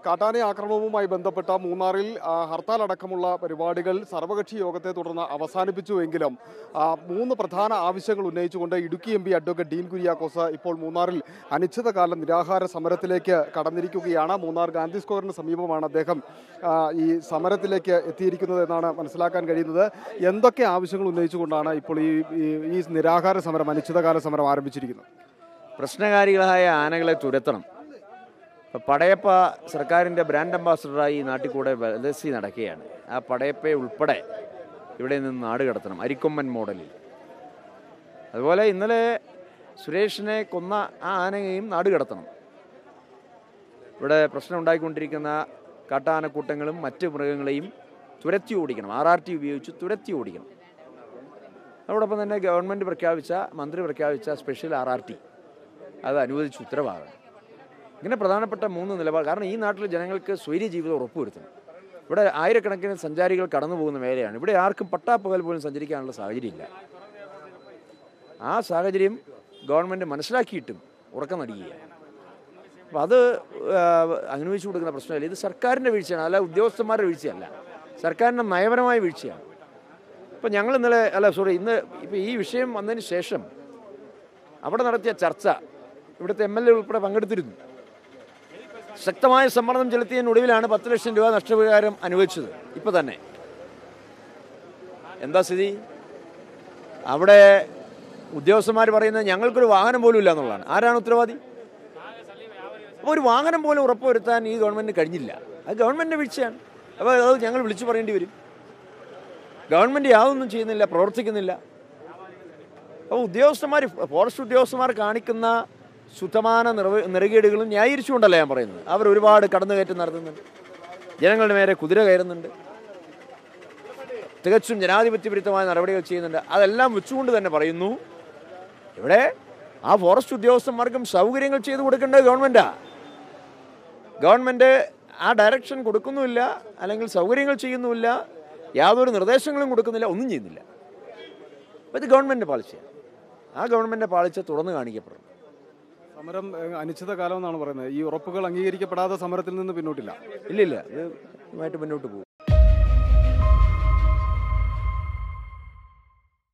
കാട്ടാന ആക്രമണവുമായി ബന്ധപ്പെട്ട മൂന്നാറിൽ ആ, ഹർത്താൽ അടക്കമുള്ള പരിപാടികൾ സർവകക്ഷി യോഗത്തെ തുടർന്ന് അവസാനിപ്പിച്ചുവെങ്കിലും ആ, മൂന്ന് പ്രധാന ആവശ്യങ്ങൾ ഉന്നയിച്ചുകൊണ്ട് Idukki M P advocate Dean Kuriakose ഇപ്പോൾ മൂന്നാറിൽ അനിശ്ചിതകാല നിരാഹാര സമരത്തിലേക്ക് കടന്നിരിക്കുകയാണ് മൂന്നാർ ഗാന്ധി സ്ക്വയറിന് സമീപമാണ് അദ്ദേഹം ആ, ഈ സമരത്തിലേക്ക് എത്തിയിരിക്കുന്നത് എന്നാണ് മനസ്സിലാക്കാൻ കഴിയുന്നത് എന്തൊക്കെ ആവശ്യങ്ങൾ ഉന്നയിച്ചുകൊണ്ടാണ് ഇപ്പോൾ ഈ ഈ- ഈ നിരാഹാര സമരം അനിശ്ചിതകാല സമരം ആരംഭിച്ചിരിക്കുന്നത് പ്രശ്നകാരികളായ ആനകളെ തുരത്തണം ഇപ്പം പടയപ്പ സർക്കാരിൻ്റെ ബ്രാൻഡ് അംബാസഡറായി ഈ നാട്ടിൽ കൂടെ വെലസി നടക്കുകയാണ് ആ പടയപ്പയെ ഉൾപ്പെടെ ഇവിടെ നിന്ന് നാട് കടത്തണം അരിക്കൊമ്പൻ മോഡലിൽ അതുപോലെ ഇന്നലെ സുരേഷിനെ കൊന്ന ആ ആനയെയും നാട് കടത്തണം ഇവിടെ പ്രശ്നം ഉണ്ടായിക്കൊണ്ടിരിക്കുന്ന കാട്ടാനക്കൂട്ടങ്ങളും മറ്റ് മൃഗങ്ങളെയും തുരത്തി ഓടിക്കണം ആർ ആർ ടി ഉപയോഗിച്ച് തുരത്തി ഓടിക്കണം അതോടൊപ്പം തന്നെ ഗവൺമെൻറ് പ്രഖ്യാപിച്ച മന്ത്രി പ്രഖ്യാപിച്ച സ്പെഷ്യൽ ആർ ആർ ടി അത് അനുവദിച്ച് ഉത്തരവാകണം ഇങ്ങനെ പ്രധാനപ്പെട്ട മൂന്ന് നിലപാട് കാരണം ഈ നാട്ടിലെ ജനങ്ങൾക്ക് സ്വൈര്യ ജീവിതം ഉറപ്പുവരുത്തണം ഇവിടെ ആയിരക്കണക്കിന് സഞ്ചാരികൾ കടന്നു പോകുന്ന മേഖലയാണ് ഇവിടെ ആർക്കും പട്ടാപ്പകൽ പോലും സഞ്ചരിക്കാനുള്ള സാഹചര്യമില്ല ആ സാഹചര്യം ഗവൺമെൻറ് മനസ്സിലാക്കിയിട്ടും ഉറക്കം നടിക്കുകയാണ് അപ്പോൾ അത് ആ, അനുവദിച്ചു കൊടുക്കുന്ന പ്രശ്നമല്ല ഇത് സർക്കാരിൻ്റെ വീഴ്ചയാണ് അല്ല ഉദ്യോഗസ്ഥന്മാരുടെ വീഴ്ചയല്ല സർക്കാരിൻ്റെ നയപരമായ വീഴ്ചയാണ് ഇപ്പം ഞങ്ങൾ ഇന്നലെ അല്ല സോറി ഇന്ന് ഇപ്പം ഈ വിഷയം വന്നതിന് ശേഷം അവിടെ നടത്തിയ ചർച്ച ഇവിടുത്തെ എം എൽ എ ഉൾപ്പെടെ പങ്കെടുത്തിരുന്നു ശക്തമായ സമ്മർദ്ദം ചെലുത്തിയതിനൊടുവിലാണ് പത്ത് ലക്ഷം രൂപ നഷ്ടപരിഹാരം അനുവദിച്ചത് ഇപ്പം തന്നെ എന്താ സ്ഥിതി അവിടെ ഉദ്യോഗസ്ഥന്മാർ പറയുന്നത് ഞങ്ങൾക്കൊരു വാഹനം പോലും ഇല്ല എന്നുള്ളതാണ് ആരാണ് ഉത്തരവാദി അപ്പോൾ ഒരു വാഹനം പോലും ഉറപ്പുവരുത്താൻ ഈ ഗവൺമെൻറ്റിന് കഴിഞ്ഞില്ല അത് ഗവൺമെൻറ്റിൻ്റെ വീഴ്ചയാണ് അപ്പോൾ അത് ഞങ്ങൾ വിളിച്ചു പറയേണ്ടി വരും ഗവൺമെൻറ് യാതൊന്നും ചെയ്യുന്നില്ല പ്രവർത്തിക്കുന്നില്ല അപ്പോൾ ഉദ്യോഗസ്ഥന്മാർ ഫോറസ്റ്റ് ഉദ്യോഗസ്ഥന്മാർ കാണിക്കുന്ന ശുദ്ധമാന നിറവ് നെറുകേടുകളും ന്യായീകരിച്ചുകൊണ്ടല്ല ഞാൻ പറയുന്നത് അവർ ഒരുപാട് കടന്നുകയറ്റം നടത്തുന്നുണ്ട് ജനങ്ങളുടെ നേരെ കുതിര കയറുന്നുണ്ട് തികച്ചും ജനാധിപത്യവിരുദ്ധമായ നടപടികൾ ചെയ്യുന്നുണ്ട് അതെല്ലാം വെച്ചുകൊണ്ട് തന്നെ പറയുന്നു ഇവിടെ ആ ഫോറസ്റ്റ് ഉദ്യോഗസ്ഥന്മാർക്കും സൗകര്യങ്ങൾ ചെയ്തു കൊടുക്കേണ്ടത് ഗവൺമെൻറ്റാ ഗവൺമെൻറ് ആ ഡയറക്ഷൻ കൊടുക്കുന്നുമില്ല അല്ലെങ്കിൽ സൗകര്യങ്ങൾ ചെയ്യുന്നുമില്ല യാതൊരു നിർദ്ദേശങ്ങളും കൊടുക്കുന്നില്ല ഒന്നും ചെയ്യുന്നില്ല അപ്പോൾ ഇത് ഗവൺമെൻറ് പാളിച്ചയാണ് ആ ഗവൺമെൻറ് പാളിച്ച തുറന്നു കാണിക്കപ്പെടണം സമരം ഏഹ്, അനിശ്ചിതകാലം എന്നാണ് പറയുന്നത് ഈ ഉറപ്പുകൾ അംഗീകരിക്കപ്പെടാതെ സമരത്തിൽ നിന്ന് പിന്നോട്ടില്ല ഇല്ല ഇല്ല ഇത് ഇതുമായിട്ട് മുന്നോട്ട് പോകും